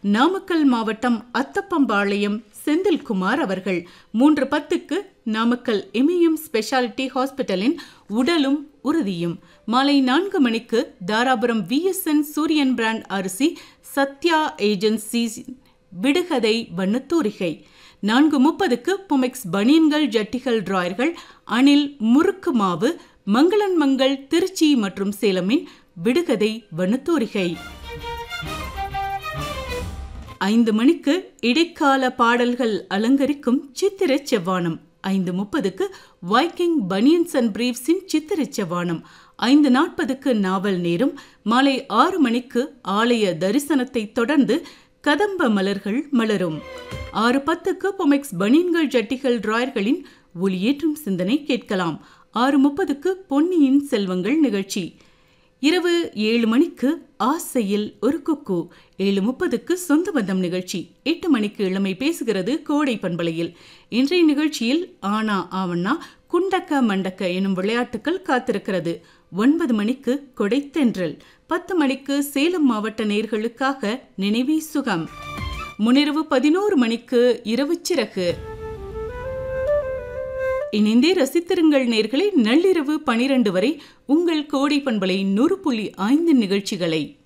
நாமக்கல் மாவட்டம் அத்தப்பம்பாளையம் செந்தில்குமார் அவர்கள் மூன்று பத்துக்கு நாமக்கல் இமயம் ஸ்பெஷாலிட்டி ஹாஸ்பிட்டலின் உடலும் உறுதியும் மாலை நான்கு மணிக்கு தாராபுரம் விஎஸ்என் சூரியன் பிராண்ட் அரிசி சத்யா ஏஜென்சி விடுகதை வண்ணத்தூரிகை நான்கு முப்பதுக்கு பொமெக்ஸ் பனியன்கள் ஜட்டிகள் டிராயர்கள் அணில் முறுக்கு மாவு மங்களன் மங்கள் திருச்சி மற்றும் சேலமின் விடுகதை வண்ணத்தூரிகை ஐந்து மணிக்கு இடைக்கால பாடல்கள் அலங்கரிக்கும் சித்திர செவ்வானம் ஐந்து முப்பதுக்கு வைக்கிங் பனியன்ஸ் அண்ட் பிரீவ்ஸின் சித்திர செவ்வானம் ஐந்து நாற்பதுக்கு நாவல் நேரம் மாலை ஆறு மணிக்கு ஆலய தரிசனத்தை தொடர்ந்து கதம்ப மலர்கள் மலரும் ஆறு பத்துக்கு பொமெக்ஸ் பனியன்கள் ஜட்டிகள் டிராயர்களின் ஒளியேற்றும் சிந்தனை கேட்கலாம் ஆறு முப்பதுக்கு பொன்னியின் செல்வங்கள் நிகழ்ச்சி இரவு ஏழு மணிக்கு ஆசையில் ஒரு குக்கு ஏழு முப்பதுக்கு சொந்த பந்தம் நிகழ்ச்சி எட்டு மணிக்கு இளமை பேசுகிறது கோடை பண்பலையில் இன்றைய நிகழ்ச்சியில் ஆனா ஆவண்ணா குண்டக்க மண்டக்க எனும் விளையாட்டுகள் காத்திருக்கிறது ஒன்பது மணிக்கு கொடைத்தென்றல் பத்து மணிக்கு சேலம் மாவட்ட நேர்களுக்காக நினைவே சுகம் முன்னிரவு பதினோரு மணிக்கு இரவு சிறகு இணைந்தே ரசித்திருங்கள் நேர்களை நள்ளிரவு பனிரெண்டு வரை உங்கள் கோடை பண்பலை நூறு புள்ளி ஐந்து நிகழ்ச்சிகளை